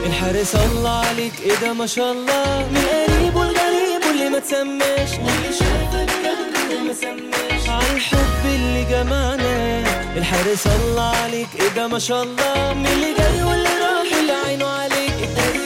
الحارس الله عليك ايه ده ما شاء الله من قريب والغريب واللي ما تسماش واللي شافك كان ما سماش عالحب اللي جمعنا الحارس الله عليك ايه ده ما شاء الله من اللي جاي واللي راح اللي عينه عليك التاريخ